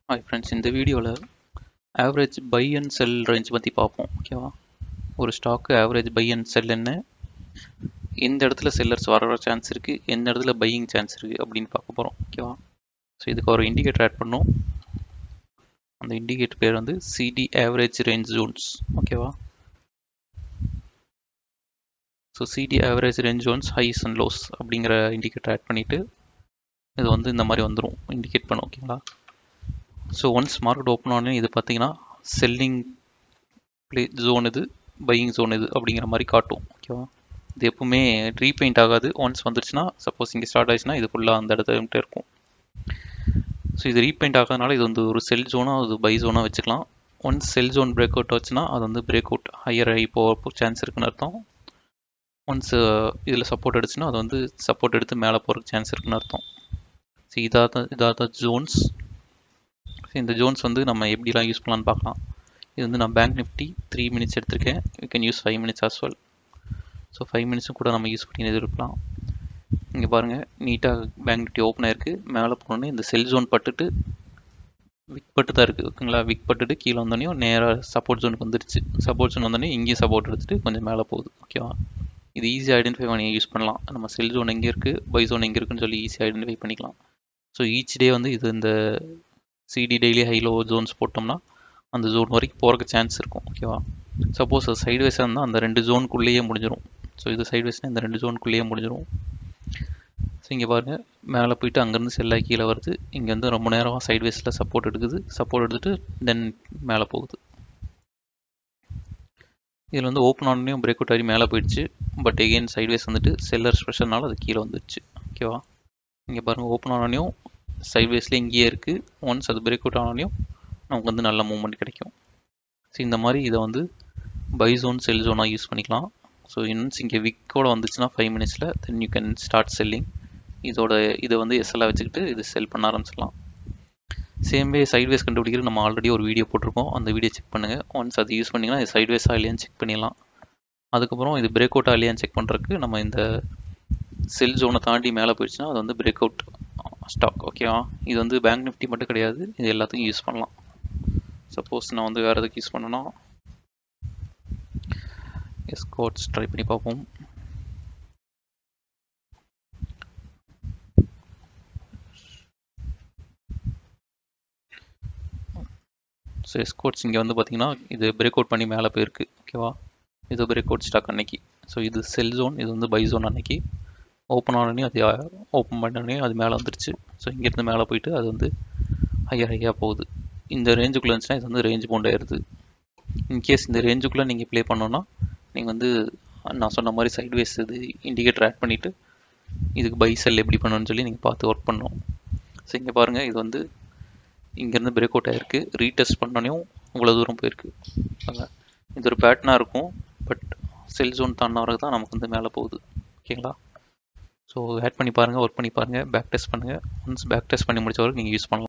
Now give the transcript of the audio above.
hi friends இந்த வீடியோவில் average buy and sell range பற்றி பார்ப்போம் ஓகேவா ஒரு ஸ்டாக்கு ஆவரேஜ் பை அண்ட் செல் என்ன எந்த இடத்துல செல்லர்ஸ் வர சான்ஸ் இருக்குது எந்த இடத்துல பையிங் சான்ஸ் இருக்குது அப்படின்னு பார்க்க போகிறோம் ஓகேவா ஸோ இதுக்கு ஒரு இண்டிகேட்டர் ஆட் பண்ணோம் அந்த இண்டிகேட்டர் பேர் வந்து சிடி ஆவரேஜ் ரேஞ்ச் ஜோன்ஸ் ஓகேவா so CD average range zones highs and lows அப்படிங்கிற இண்டிகேட்டர் ஆட் பண்ணிவிட்டு இது வந்து இந்த மாதிரி வந்துடும் இண்டிகேட் பண்ணும் ஓகேங்களா ஸோ ஒன்ஸ் மார்க்கெட் ஓப்பன் ஆனே இது பார்த்தீங்கன்னா செல்லிங் ப்ளே ஜோன் இது பையிங் ஜோன் இது அப்படிங்கிற மாதிரி காட்டும் ஓகேவா இது எப்பவுமே ரீபெயிண்ட் ஆகாது ஒன்ஸ் வந்துருச்சுன்னா சப்போஸ் இங்கே ஸ்டார்ட் ஆயிடுச்சுன்னா இது ஃபுல்லாக அந்த இடத்துல இருக்கும் ஸோ இது ரீபெயிண்ட் ஆகாதனால இது வந்து ஒரு செல் ஜோனாக அது பை ஜோனாக வச்சுக்கலாம் once sell zone break out ஆச்சுன்னா அது வந்து பிரேக் அவுட் ஹையர் ஆகி போக சான்ஸ் இருக்குன்னு அர்த்தம் ஒன்ஸ் இதில் சப்போர்ட் எடுத்துச்சுன்னா அது வந்து சப்போர்ட் எடுத்து மேலே போகிறதுக்கு சான்ஸ் இருக்குன்னு அர்த்தம் ஸோ இதாக தான் இதாக தான் ஜோன்ஸ் இந்த ஜோன்ஸ் வந்து நம்ம எப்படிலாம் யூஸ் பண்ணலான்னு பார்க்கலாம் இது வந்து நான் பேங்க் நிஃப்டி த்ரீ மினிட்ஸ் எடுத்திருக்கேன் you can use five minutes as well so five மினிட்ஸும் கூட நம்ம யூஸ் பண்ணி எதிர்க்கலாம் இங்கே பாருங்கள் நீட்டாக பேங்க் நிஃப்டி ஓப்பன் ஆயிருக்கு மேலே போனோடனே இந்த செல் ஜோன் பட்டுட்டு விக் பட்டு தான் இருக்குது ஓகேங்களா விக் பட்டுட்டு கீழே வந்தோடனே நேராக சப்போர்ட் ஜோனுக்கு வந்துருச்சு சப்போர்ட் ஜோன் வந்தோடனே இங்கேயும் சப்போர்ட் எடுத்துகிட்டு கொஞ்சம் மேலே போகுது ஓகேவா இது ஈஸியாக ஐடென்டிஃபை பண்ணி யூஸ் பண்ணலாம் நம்ம செல் ஜோன் எங்கே இருக்குது பை ஜோன் எங்கே இருக்குன்னு சொல்லி ஈஸியாக ஐடென்டிஃபை பண்ணிக்கலாம் ஸோ ஈச் டே வந்து இது இந்த CD daily high low zones போட்டோம்னா அந்த ஜோன் வரைக்கும் போகிறக்கு சான்ஸ் இருக்கும் ஓகேவா சப்போஸ் அது சைட்வேஸாக இருந்தால் அந்த ரெண்டு ஜோனுக்குள்ளேயே முடிஞ்சிடும் ஸோ இது சைட்வேஸ்னால் இந்த ரெண்டு ஜோனுக்குள்ளேயே முடிஞ்சிடும் ஸோ இங்கே பாருங்கள் மேலே போயிட்டு அங்கேருந்து செல்லாக கீழே வருது இங்கே வந்து ரொம்ப நேரமாக சைட்வேஸில் சப்போர்ட் எடுக்குது சப்போர்ட் எடுத்துகிட்டு தென் மேலே போகுது இதில் வந்து ஓப்பன் ஆனோடனே பிரேக் அவுட் ஆகி மேலே போயிடுச்சு பட் எகெயின் சைட்வேஸ் வந்துட்டு செல்லர் ஸ்பெஷல்னால அது கீழே வந்துடுச்சு ஓகேவா இங்கே பாருங்கள் ஓப்பன் ஆனோடனையும் சைட்வேஸ்லேயே இங்கேயே இருக்குது ஒன்ஸ் அது பிரேக் அவுட் ஆனோடனையும் நமக்கு வந்து நல்ல மூவ்மெண்ட் கிடைக்கும் ஸோ இந்த மாதிரி இதை வந்து பை ஜோன் செல் ஜோனாக யூஸ் பண்ணிக்கலாம் ஸோ இன்னும் இங்கே விக்கோட வந்துச்சுன்னா ஃபைவ் மினிட்ஸில் then you can start selling இதோட இதை வந்து எஸ்எல்லாக வச்சுக்கிட்டு இது செல் பண்ண ஆரம்பிச்சிடலாம் சேம் வே சைட்வேஸ் கண்டுபிடிக்கிறது நம்ம ஆல்ரெடி ஒரு வீடியோ போட்டிருக்கோம் அந்த வீடியோ செக் பண்ணுங்கள் ஒன்ஸ் அது யூஸ் பண்ணிங்கன்னா இது சைட்வேஸாக இல்லையான்னு செக் பண்ணிடலாம் அதுக்கப்புறம் இது பிரேக் அவுட்டாக இல்லையான்னு செக் பண்ணுறதுக்கு நம்ம இந்த செல் ஜோனை தாண்டி மேலே போயிடுச்சுன்னா அது வந்து பிரேக் அவுட் ஸ்டாக் ஓகேவா இது வந்து பேங்க் நிஃப்டி மட்டும் கிடையாது இது எல்லாத்துக்கும் யூஸ் பண்ணலாம் சப்போஸ் நான் வந்து வேறு எதுக்கு யூஸ் பண்ணேன்னா எஸ்கோட்ஸ் ட்ரை பண்ணி பார்ப்போம் ஸோ எஸ்கோட்ஸ் இங்கே வந்து பார்த்தீங்கன்னா இது பிரேக் அவுட் பண்ணி மேலே போயிருக்கு ஓகேவா இது பிரேக் அவுட் ஸ்டாக் அன்னைக்கு ஸோ இது செல் ஜோன் இது வந்து பை ஜோன் அன்னைக்கு ஓப்பன் ஆனோடனே அது ஓப்பன் பண்ணோடனே அது மேலே வந்துருச்சு ஸோ இங்கேருந்து மேலே போயிட்டு அது வந்து ஹையர் ஹையாக போகுது இந்த ரேஞ்சுக்குள்ளே இருந்துச்சுன்னா இது வந்து ரேஞ்ச் பவுண்ட் ஆயிடுது இன்கேஸ் இந்த ரேஞ்சுக்குள்ளே நீங்கள் ப்ளே பண்ணோன்னா நீங்கள் வந்து நான் சொன்ன மாதிரி சைட்வேஸ் இது இண்டிகேட்டர் ஆட் பண்ணிவிட்டு இதுக்கு பை செல் எப்படி பண்ணணும்னு சொல்லி நீங்கள் பார்த்து ஒர்க் பண்ணணும் ஸோ இங்கே பாருங்கள் இது வந்து இங்கேருந்து பிரேக் அவுட் ஆகிருக்கு ரீடெஸ்ட் பண்ணோனையும் இவ்வளோ தூரம் போயிருக்கு இது ஒரு பேட்டர்னாக இருக்கும் பட் செல் ஜோன் தாண்டின வரைக்கும் தான் நமக்கு வந்து மேலே போகுது ஓகேங்களா ஸோ ஆட் பண்ணி பாருங்கள் ஒர்க் பண்ணி பாருங்கள் பேக் டெஸ்ட் பண்ணுங்கள் ஒன்ஸ் பேக் டெஸ்ட் பண்ணி முடிச்ச வரைக்கும் நீங்கள் யூஸ் பண்ணலாம்